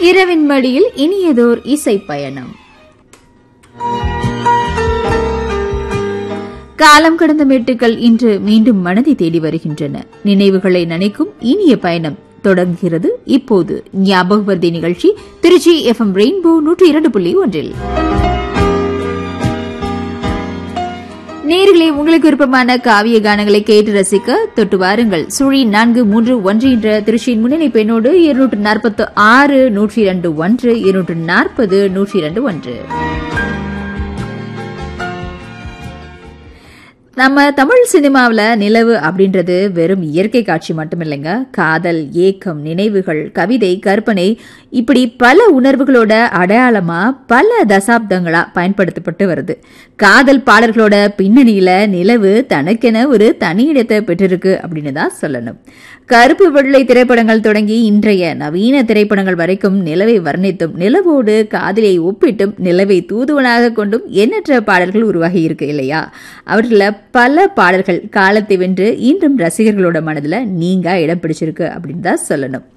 இரவின் மடியில் இனியதோர் இசை பயணம் காலம் கடந்த மேட்டுக்கள் இன்று மீண்டும் மனதை தேடி வருகின்றன நினைவுகளை நினைக்கும் இனிய பயணம் தொடங்குகிறது இப்போது ஞாபகவர்த்தி நிகழ்ச்சி திருச்சி எஃப்எம் ரெயின்போ நூற்றி இரண்டு புள்ளி ஒன்றில் நேர்களே உங்களுக்கு விருப்பமான காவிய கானங்களை கேட்டு ரசிக்க தொட்டு வாருங்கள் சுழி நான்கு மூன்று ஒன்று என்ற திருச்சியின் முன்னணி பெண்ணோடு இருநூற்று நாற்பத்து ஆறு நூற்றி இரண்டு ஒன்று இருநூற்று நாற்பது நூற்றி இரண்டு ஒன்று நம்ம தமிழ் சினிமாவில் நிலவு அப்படின்றது வெறும் இயற்கை காட்சி மட்டும் இல்லைங்க காதல் ஏக்கம் நினைவுகள் கவிதை கற்பனை இப்படி பல உணர்வுகளோட அடையாளமா பல தசாப்தங்களா பயன்படுத்தப்பட்டு வருது காதல் பாடல்களோட பின்னணியில நிலவு தனக்கென ஒரு தனி இடத்தை பெற்றிருக்கு அப்படின்னு தான் சொல்லணும் கருப்பு வெள்ளை திரைப்படங்கள் தொடங்கி இன்றைய நவீன திரைப்படங்கள் வரைக்கும் நிலவை வர்ணித்தும் நிலவோடு காதலியை ஒப்பிட்டும் நிலவை தூதுவனாக கொண்டும் எண்ணற்ற பாடல்கள் உருவாகி இருக்கு இல்லையா அவற்றில் பல பாடல்கள் காலத்தை வென்று இன்றும் ரசிகர்களோட மனதில் நீங்க இடம் பிடிச்சிருக்கு அப்படின்னு தான் சொல்லணும்